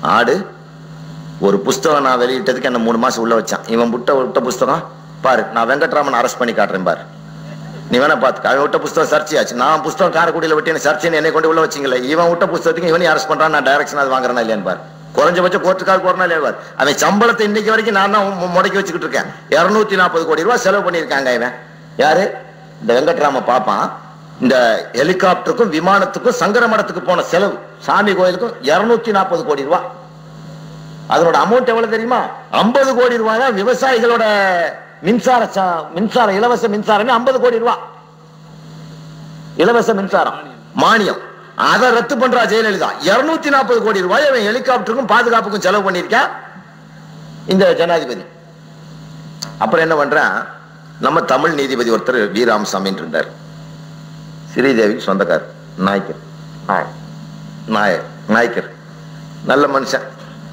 ஆடு ஒரு புஸ்தகம் நான் வெளியிட்டதுக்கு என்ன மூணு மாசம் உள்ள வச்சான் இவன் விட்ட விட்ட புஸ்தகம் பாரு நான் வெங்கட்ராமன் அரெஸ்ட் பண்ணி காட்டுறேன் பாரு நீ வேணா பாத்துக்க அவன் விட்ட புஸ்தகம் சர்ச்சை ஆச்சு நான் புஸ்தகம் காரைக்குடியில விட்டு என்ன சர்ச்சை என்னை கொண்டு உள்ள வச்சிங்களே இவன் விட்ட புஸ்தகத்துக்கு இவனையும் அரெஸ்ட் பண்றான் நான் டைரக்ஷன் அது வாங்குறேனா இல்லையான்னு பாரு குறைஞ்சபட்சம் கோர்ட்டுக்கார் போறனா இல்லையா பாரு அவன் சம்பளத்தை இன்னைக்கு வரைக்கும் நான் தான் மு- முடக்கி வச்சுக்கிட்டு இருக்கேன் இருநூத்தி நாற்பது கோடி ரூபாய் செலவு பண்ணியிருக்காங்க இவன் யாரு இந்த வெங்கட்ராம பாப்பான் இந்த ஹெலிகாப்டருக்கும் விமானத்துக்கும் சங்கர மடத்துக்கு போன செலவு சாமி கோயிலுக்கும் இருநூத்தி நாற்பது கோடி ரூபாய் அதனோட அமௌண்ட் எவ்வளவு தெரியுமா 50 கோடி ரூபாய் தான் விவசாயிகளோட மின்சார ச- மின்சார இலவச மின்சாரமே 50 கோடி ரூபாய் இலவச மின்சாரம் மானியம் அதை ரத்து பண்றா ஜெயலலிதா 240 நாற்பது கோடி ரூபாய் அவன் ஹெலிகாப்டருக்கும் பாதுகாப்புக்கும் செலவு பண்ணியிருக்கா இந்த ஜனாதிபதி அப்புறம் என்ன பண்றான் நம்ம தமிழ் நீதிபதி ஒருத்தர் வி ராமசாமின்னு இருந்தார் ஸ்ரீதேவிக்கு சொந்தக்கார் நாய்க்கர் நாய் நாயர் நாய்க்கர் நல்ல மனுஷன்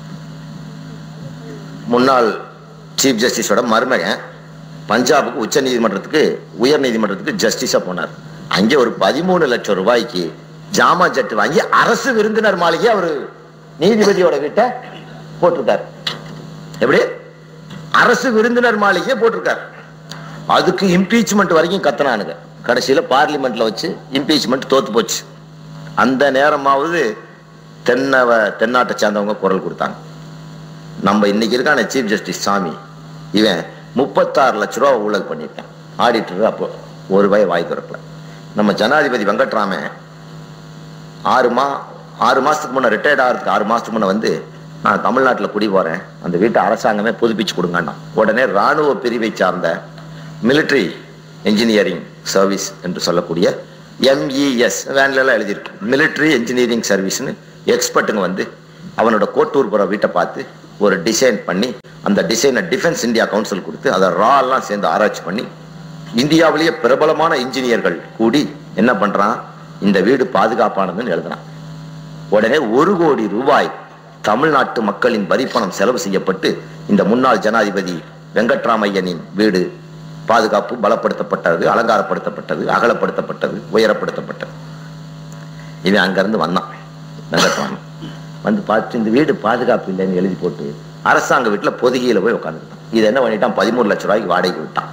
முன்னாள் சீஃப் ஜஸ்டிஸோட மருமகன் பஞ்சாபுக்கு உச்ச நீதிமன்றத்துக்கு உயர் நீதிமன்றத்துக்கு ஜஸ்டிஸா போனார் அங்கே ஒரு பதிமூணு லட்சம் ரூபாய்க்கு ஜாமான் ஜட்டு வாங்கி அரசு விருந்தினர் மாளிகை அவரு நீதிபதியோட வீட்டை போட்டிருக்காரு எப்படி அரசு விருந்தினர் மாளிகையை போட்டிருக்காரு அதுக்கு இம்பீச்மெண்ட் வரைக்கும் கத்துனானுங்க கடைசியில பார்லிமெண்ட்ல வச்சு இம்பீச்மெண்ட் தோத்து போச்சு அந்த நேரமாவது தென்னவ தென்னாட்டை சேர்ந்தவங்க குரல் கொடுத்தாங்க நம்ம இன்னைக்கு இருக்கான சீஃப் ஜஸ்டிஸ் சாமி இவன் முப்பத்தாறு லட்ச ரூபா ஊழல் பண்ணியிருக்கான் ஆடிட்டர் அப்போ ஒரு ரூபாய் வாய் திறக்கல நம்ம ஜனாதிபதி வெங்கட்ராமன் ஆறு மா ஆறு மாசத்துக்கு முன்ன ரிட்டையர்ட் ஆகிறதுக்கு ஆறு மாசத்துக்கு முன்ன வந்து நான் தமிழ்நாட்டில் குடி போறேன் அந்த வீட்டை அரசாங்கமே புதுப்பிச்சு கொடுங்கண்ணா உடனே ராணுவ பிரிவை சார்ந்த மிலிட்டரி இன்ஜினியரிங் சர்வீஸ் என்று சொல்லக்கூடிய எம்இஎஸ் வேன்ல எல்லாம் எழுதியிருக்கு மிலிட்டரி இன்ஜினியரிங் சர்வீஸ்னு எக்ஸ்பர்ட்டுங்க வந்து அவனோட கோட்டூர் புற வீட்டை பார்த்து ஒரு டிசைன் பண்ணி அந்த டிசைனை டிஃபென்ஸ் இந்தியா கவுன்சில் கொடுத்து அதை ரா எல்லாம் சேர்ந்து ஆராய்ச்சி பண்ணி இந்தியாவிலேயே பிரபலமான இன்ஜினியர்கள் கூடி என்ன பண்றான் இந்த வீடு பாதுகாப்பானதுன்னு எழுதுறான் உடனே ஒரு கோடி ரூபாய் தமிழ்நாட்டு மக்களின் வரிப்பணம் செலவு செய்யப்பட்டு இந்த முன்னாள் ஜனாதிபதி வெங்கட்ராமையனின் வீடு பாதுகாப்பு பலப்படுத்தப்பட்டது அலங்காரப்படுத்தப்பட்டது அகலப்படுத்தப்பட்டது உயரப்படுத்தப்பட்டது இவன் அங்கிருந்து வந்தான் வெங்கட்ராமன் வந்து பார்த்து இந்த வீடு பாதுகாப்பு இல்லைன்னு எழுதி போட்டு அரசாங்க வீட்டுல பொதுகையில போய் உட்காந்துட்டான் இது என்ன பண்ணிட்டான் பதிமூணு லட்சம் ரூபாய்க்கு வாடகைக்கு விட்டான்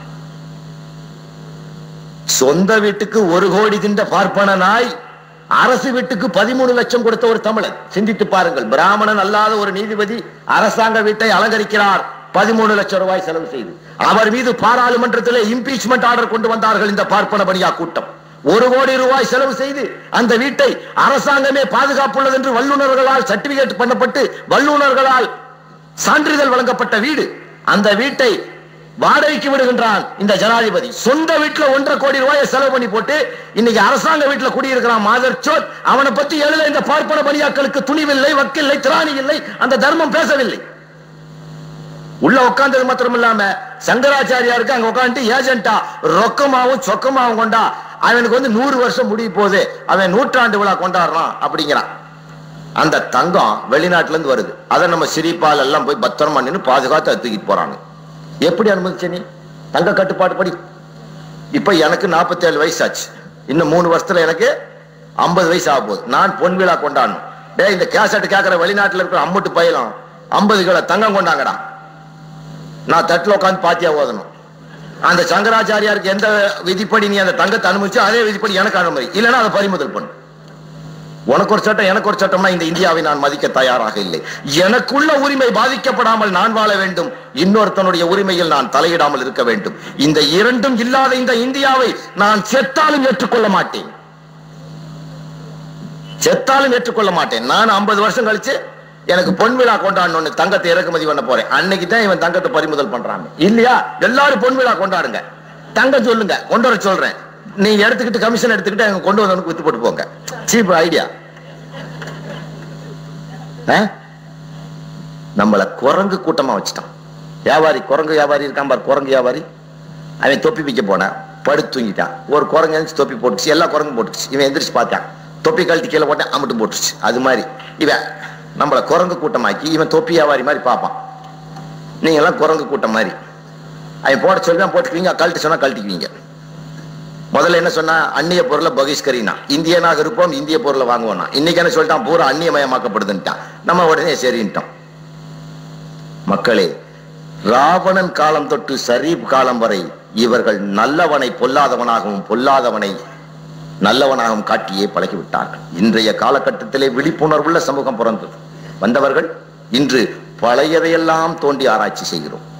சொந்த வீட்டுக்கு ஒரு கோடி தின்ற பார்ப்பன நாய் அரசு வீட்டுக்கு பதிமூணு லட்சம் கொடுத்த ஒரு தமிழன் சிந்தித்து பாருங்கள் பிராமணன் அல்லாத ஒரு நீதிபதி அரசாங்க வீட்டை அலங்கரிக்கிறார் பதிமூணு லட்சம் ரூபாய் செலவு செய்து அவர் மீது பாராளுமன்றத்திலே இம்பீச்மெண்ட் ஆர்டர் கொண்டு வந்தார்கள் இந்த பார்ப்பன பணியா கூட்டம் ஒரு கோடி ரூபாய் செலவு செய்து அந்த வீட்டை அரசாங்கமே பாதுகாப்புள்ளது என்று வல்லுநர்களால் சர்டிபிகேட் பண்ணப்பட்டு வல்லுநர்களால் சான்றிதழ் வழங்கப்பட்ட வீடு அந்த வீட்டை வாடகைக்கு விடுகின்றான் இந்த ஜனாதிபதி சொந்த வீட்டுல ஒன்றரை கோடி ரூபாயை செலவு பண்ணி போட்டு இன்னைக்கு அரசாங்க வீட்டுல குடியிருக்கிறான் மாதர் சோத் அவனை பத்தி எழுத இந்த பார்ப்பன பணியாக்களுக்கு துணிவில்லை வக்கில்லை திராணி இல்லை அந்த தர்மம் பேசவில்லை உள்ள உட்கார்ந்தது மாத்திரம் இல்லாம சங்கராச்சாரியாருக்கு அங்க உட்காந்து ஏஜென்டா ரொக்கமாவும் சொக்கமாவும் கொண்டா அவனுக்கு வந்து நூறு வருஷம் முடிய போகுது அவன் நூற்றாண்டு விழா கொண்டாடுறான் அப்படிங்கிறான் அந்த தங்கம் வெளிநாட்டுல இருந்து வருது அதை நம்ம சிரிப்பால் எல்லாம் போய் பத்திரமா நின்னு பாதுகாத்து அதை தூக்கிட்டு போறாங்க எப்படி அனுமதிச்ச நீ தங்க கட்டுப்பாடு படி இப்ப எனக்கு 47 வயசு ஆச்சு இன்னும் மூணு வருஷத்துல எனக்கு 50 வயசு ஆக போகுது நான் பொன் விழா கொண்டாடணும் டேய் இந்த கேசட் கேட்கிற வெளிநாட்டுல இருக்கிற அம்மட்டு பயிலும் 50 கிலோ தங்கம் கொண்டாங்கடா நான் தட்டுல உட்காந்து பாத்தியா ஓதணும் அந்த சங்கராச்சாரியாருக்கு எந்த விதிப்படி நீ அந்த தங்கத்தை அனுமதிச்சு அதே விதிப்படி எனக்கு அனுமதி இல்லைன்னா அதை பறிமுதல் பண்ணு உனக்கு ஒரு சட்டம் எனக்கு ஒரு சட்டம்னா இந்த இந்தியாவை நான் மதிக்க தயாராக இல்லை எனக்குள்ள உரிமை பாதிக்கப்படாமல் நான் வாழ வேண்டும் இன்னொருத்தனுடைய உரிமையில் நான் தலையிடாமல் இருக்க வேண்டும் இந்த இரண்டும் இல்லாத இந்த இந்தியாவை நான் செத்தாலும் ஏற்றுக்கொள்ள மாட்டேன் செத்தாலும் ஏற்றுக்கொள்ள மாட்டேன் நான் 50 வருஷம் கழிச்சு எனக்கு பொன் விழா கொண்டாடணும் தங்கத்தை இறக்குமதி பண்ண போறேன் அன்னைக்கு தான் இவன் தங்கத்தை பறிமுதல் பண்றாங்க இல்லையா எல்லாரும் பொன் விழா கொண்டாடுங்க தங்கம் சொல்லுங்க கொண்டு வர சொல்றேன் நீங்க எடுத்துக்கிட்டு கமிஷன் எடுத்துக்கிட்டு அங்க கொண்டு வந்தவனுக்கு வித்து போட்டு போங்க சீப் ஐடியா நம்மள குரங்கு கூட்டமா வச்சுட்டான் வியாபாரி குரங்கு வியாபாரி இருக்கான் பாரு குரங்கு வியாபாரி அவன் தொப்பி வைக்க போனான் படுத்து தூங்கிட்டான் ஒரு குரங்கு எழுந்துச்சு தொப்பி போட்டுச்சு எல்லா குரங்கும் போட்டுச்சு இவன் எந்திரிச்சு பார்த்தான் தொப்பி கழட்டி கீழே போட்டேன் அம்மட்டு போட்டுச்சு அது மாதிரி இவன் நம்மள குரங்கு கூட்டமாக்கி இவன் தொப்பி வியாபாரி மாதிரி பார்ப்பான் நீங்க எல்லாம் குரங்கு கூட்டம் மாதிரி அவன் போட சொல்லி போட்டுக்குவீங்க கழட்டி சொன்னா கழட்டிக்குவீங்க முதல்ல என்ன சொன்னா அந்நிய பொருளை பகிஷ்கரினா இந்தியனாக இருப்போம் இந்திய பொருளை வாங்குவோம்னா இன்னைக்கு என்ன சொல்லிட்டான் பூரா அந்நியமயமாக்கப்படுதுன்ட்டான் நம்ம உடனே சரின்ட்டோம் மக்களே ராவணன் காலம் தொட்டு சரீப் காலம் வரை இவர்கள் நல்லவனை பொல்லாதவனாகவும் பொல்லாதவனை நல்லவனாகவும் காட்டியே பழகிவிட்டார்கள் இன்றைய காலகட்டத்திலே விழிப்புணர்வுள்ள சமூகம் பிறந்தது வந்தவர்கள் இன்று பழையதையெல்லாம் தோண்டி ஆராய்ச்சி செய்கிறோம்